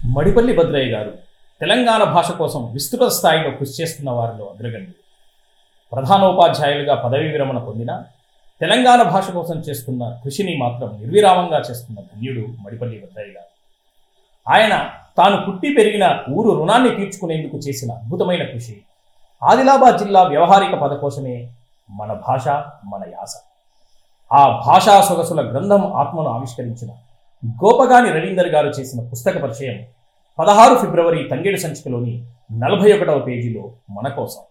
మడిపల్లి భద్రయ్య గారు తెలంగాణ భాష కోసం విస్తృత స్థాయిలో కృషి చేస్తున్న వారిలో అగ్రగణ్యుడు ప్రధానోపాధ్యాయులుగా పదవీ విరమణ పొందిన తెలంగాణ భాష కోసం చేస్తున్న కృషిని మాత్రం నిర్విరామంగా చేస్తున్న ధన్యుడు మడిపల్లి భద్రయ్య గారు ఆయన తాను పుట్టి పెరిగిన ఊరు రుణాన్ని తీర్చుకునేందుకు చేసిన అద్భుతమైన కృషి ఆదిలాబాద్ జిల్లా వ్యవహారిక పదకోశమే మన భాష మన యాస ఆ భాషా సొగసుల గ్రంథం ఆత్మను ఆవిష్కరించిన గోపగాని రవీందర్ గారు చేసిన పుస్తక పరిచయం పదహారు ఫిబ్రవరి తంగేడు సంచికలోని నలభై ఒకటవ పేజీలో మన కోసం